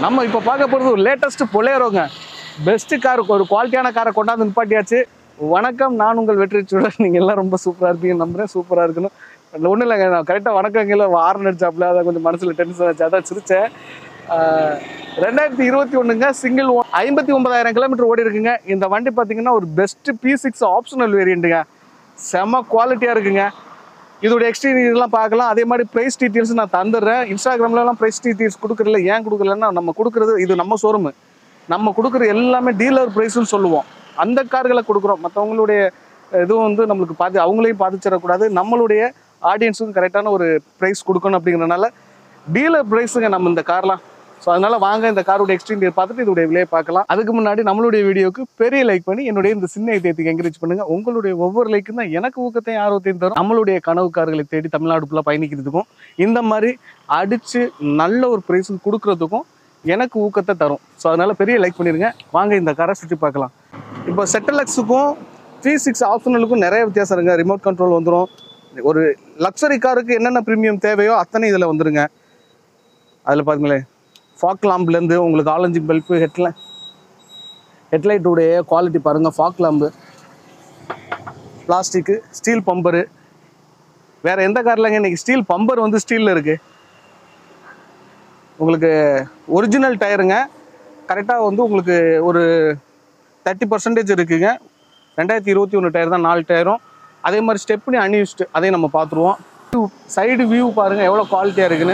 நம்ம இப்போ பார்க்க போகிறது ஒரு லேட்டஸ்ட் பொலேரோங்க பெஸ்ட் கார் ஒரு குவாலிட்டியான காரை கொண்டாந்து நிப்பாட்டியாச்சு வணக்கம் நான் உங்கள் வெற்றி சுடர் நீங்கள் எல்லாம் ரொம்ப சூப்பராக இருப்பீங்க நம்புறேன் சூப்பராக இருக்கணும் ஒன்றும் இல்லைங்க நான் கரெக்டாக வணக்கங்கள ஆறு நடிச்சாப்புல அதை கொஞ்சம் மனசில் டென்ஷன் ஆச்சு அதான் சிரிச்சேன் ஆஹ், ரெண்டாயிரத்தி இருபத்தி ஒன்றுங்க சிங்கிள் ஐம்பத்தி ஒன்பதாயிரம் கிலோமீட்டர் ஓடி இருக்குங்க இந்த வண்டி பார்த்தீங்கன்னா ஒரு பெஸ்ட் பி சிக்ஸ் ஆப்ஷனல் வேரியண்ட்டுங்க செம குவாலிட்டியாக இருக்குங்க இதோட எக்ஸ்டீரியர்லாம் பார்க்கலாம் அதே மாதிரி ப்ரைஸ் டீட்டெயில்ஸ் நான் தந்துடுறேன் இன்ஸ்டாகிராம்லலாம் ப்ரைஸ் டீட்டெயில்ஸ் கொடுக்குறதில்ல ஏன் கொடுக்கலன்னா நம்ம கொடுக்குறது இது நம்ம ஷோரூமு நம்ம கொடுக்குற எல்லாமே டீலர் ப்ரைஸ்னு சொல்லுவோம் அந்த கார்களை கொடுக்குறோம் மற்றவங்களுடைய இதுவும் வந்து நம்மளுக்கு பாதி அவங்களையும் பாதிச்சிடக்கூடாது நம்மளுடைய ஆடியன்ஸுக்கும் கரெக்டான ஒரு ப்ரைஸ் கொடுக்கணும் அப்படிங்கிறனால டீலர் ப்ரைஸுங்க நம்ம இந்த கார்லாம் ஸோ அதனால வாங்க இந்த காரோட எக்ஸ்டீரியர் பார்த்துட்டு இதோடைய விலையை பார்க்கலாம் அதுக்கு முன்னாடி நம்மளுடைய வீடியோக்கு பெரிய லைக் பண்ணி என்னுடைய இந்த சின்ன இதயத்துக்கு என்கரேஜ் பண்ணுங்க உங்களுடைய ஒவ்வொரு லைக்கும் தான் எனக்கு ஊக்கத்தையும் ஆர்வத்தையும் தரும் நம்மளுடைய கனவு கார்களை தேடி தமிழ்நாடு ஃபுல்லாக பயணிக்கிறதுக்கும் இந்த மாதிரி அடிச்சு நல்ல ஒரு ப்ரைஸ் கொடுக்கறதுக்கும் எனக்கு ஊக்கத்தை தரும் ஸோ அதனால பெரிய லைக் பண்ணிருங்க வாங்க இந்த காரை சுற்றி பார்க்கலாம் இப்போ செட்டலக்ஸுக்கும் த்ரீ சிக்ஸ் ஆப்ஷனலுக்கும் நிறைய வித்தியாசம் இருங்க ரிமோட் கண்ட்ரோல் வந்துடும் ஒரு லக்ஸரி காருக்கு என்னென்ன ப்ரீமியம் தேவையோ அத்தனை இதில் வந்துருங்க அதில் பாருங்களேன் ஃபாக் லாம்ப்லேருந்து உங்களுக்கு ஆலஞ்சி பல்பு ஹெட்ல ஹெட்லைட்டுடைய குவாலிட்டி பாருங்கள் fog lamp plastic steel bumper வேறு எந்த கார்லங்க இன்னைக்கு ஸ்டீல் பம்பர் வந்து ஸ்டீலில் இருக்குது உங்களுக்கு ஒரிஜினல் டயருங்க கரெக்டாக வந்து உங்களுக்கு ஒரு தேர்ட்டி பர்சன்டேஜ் இருக்குங்க ரெண்டாயிரத்தி இருபத்தி ஒன்று டயர் தான் நாலு டயரும் அதே மாதிரி ஸ்டெப்னி அன்யூஸ்டு அதையும் நம்ம பார்த்துருவோம் சைடு வியூ பாருங்கள் எவ்வளோ குவாலிட்டியாக இருக்குன்னு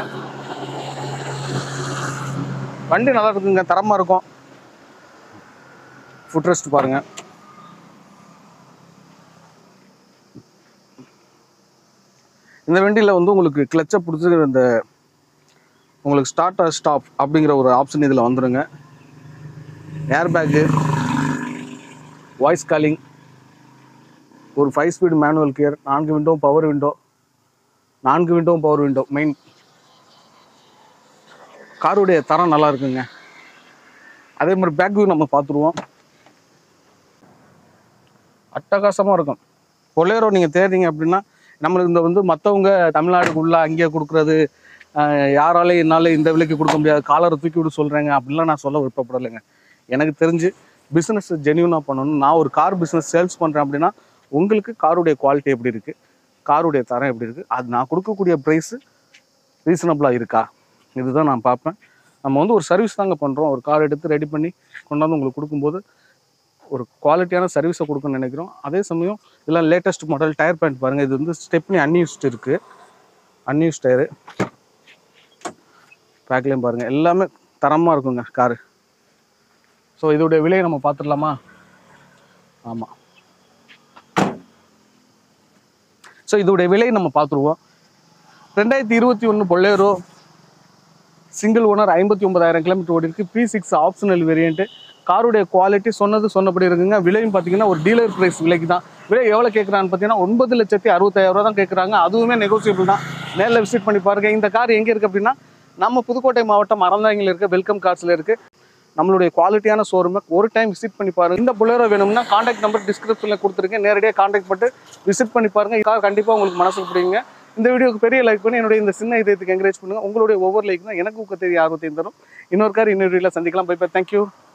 வண்டி நல்லா இருக்குங்க தரமாக இருக்கும் ஃபுட் ரெஸ்ட் பாருங்கள் இந்த வண்டியில் வந்து உங்களுக்கு கிளச்சை பிடிச்சி இந்த உங்களுக்கு ஸ்டார்ட் ஸ்டாப் அப்படிங்கிற ஒரு ஆப்ஷன் இதில் வந்துருங்க ஏர் பேக்கு வாய்ஸ் காலிங் ஒரு ஃபைவ் ஸ்பீட் மேனுவல் கியர் நான்கு விண்டோ பவர் விண்டோ நான்கு விண்டோ பவர் விண்டோ மெயின் காருடைய தரம் நல்லா இருக்குங்க அதே மாதிரி பேக் வியூ நம்ம பார்த்துருவோம் அட்டகாசமாக இருக்கும் பொலேரோ நீங்கள் தேடுறீங்க அப்படின்னா நம்மளுக்கு இந்த வந்து மற்றவங்க தமிழ்நாடுக்குள்ளே அங்கேயே கொடுக்குறது ஆஹ், யாராலையும் என்னால் இந்த விலைக்கு கொடுக்க முடியாது காலரை தூக்கி விட சொல்கிறேங்க அப்படிலாம் நான் சொல்ல விருப்பப்படலைங்க எனக்கு தெரிஞ்சு பிஸ்னஸ் ஜென்யூனாக பண்ணணும் நான் ஒரு கார் பிஸ்னஸ் சேல்ஸ் பண்ணுறேன் அப்படின்னா உங்களுக்கு காருடைய குவாலிட்டி எப்படி இருக்குது காருடைய தரம் எப்படி இருக்குது அது நான் கொடுக்கக்கூடிய ப்ரைஸு ரீசனபிளாக இருக்கா இதுதான் நான் பார்ப்பேன் நம்ம வந்து ஒரு சர்வீஸ் தாங்க பண்ணுறோம் ஒரு கார் எடுத்து ரெடி பண்ணி கொண்டாந்து உங்களுக்கு கொடுக்கும்போது ஒரு குவாலிட்டியான சர்வீஸை கொடுக்கணும்னு நினைக்கிறோம் அதே சமயம் இதெல்லாம் லேட்டஸ்ட் மாடல் டயர் பேண்ட் பாருங்கள் இது வந்து ஸ்டெப்னி அன்யூஸ்ட் இருக்குது அன்யூஸ் டயரு பேக்லேயும் பாருங்கள் எல்லாமே தரமாக இருக்குங்க காரு ஸோ இதோடைய விலையை நம்ம பார்த்துடலாமா ஆமாம் ஸோ இதோடைய விலையை நம்ம பார்த்துருவோம் ரெண்டாயிரத்தி இருபத்தி ஒன்று பொல்லேரோ சிங்கிள் ஓனர் ஐம்பத்தி ஒன்பதாயிரம் கிலோமீட்டர் ஓடி இருக்கு பி சிக்ஸ் ஆப்ஷனல் வேரியன்ட்டு காருடைய குவாலிட்டி சொன்னது சொன்னபடி இருக்குங்க விலையும் பார்த்தீங்கன்னா ஒரு டீலர் ப்ரைஸ் விலைக்கு தான் விலை எவ்வளோ கேட்குறான்னு பார்த்தீங்கன்னா ஒன்பது லட்சத்தி அறுபத்தாயிரம் ரூபா தான் கேட்குறாங்க அதுவுமே நெகோசியபிள் தான் நேரில் விசிட் பண்ணி பாருங்க இந்த கார் எங்கே இருக்குது அப்படின்னா நம்ம புதுக்கோட்டை மாவட்டம் அறந்தாங்கில் இருக்க வெல்கம் கார்ஸில் இருக்குது நம்மளுடைய குவாலிட்டியான ஷோரூமை ஒரு டைம் விசிட் பண்ணி பாருங்க இந்த புலேரோ வேணும்னா காண்டாக்ட் நம்பர் டிஸ்கிரிப்ஷனில் கொடுத்துருக்கேன் நேரடியாக காண்டாக்ட் பண்ணிட்டு விசிட் பண்ணி பாருங்க கார் கண்டிப்பாக உங்களுக்கு மனசுக்கு பிடிக்குங்க இந்த வீடியோக்கு பெரிய லைக் பண்ணி என்னுடைய இந்த சின்ன இதயத்துக்கு என்கரேஜ் பண்ணுங்க உங்களுடைய ஒவ்வொரு லைக் தான் எனக்கு ஊக்கத்தை ஆர்வத்தையும் தரும் இன்னொரு கார் இன்னொரு வீடியோவில் சந்திக்கலாம் பை பை தேங்க்யூ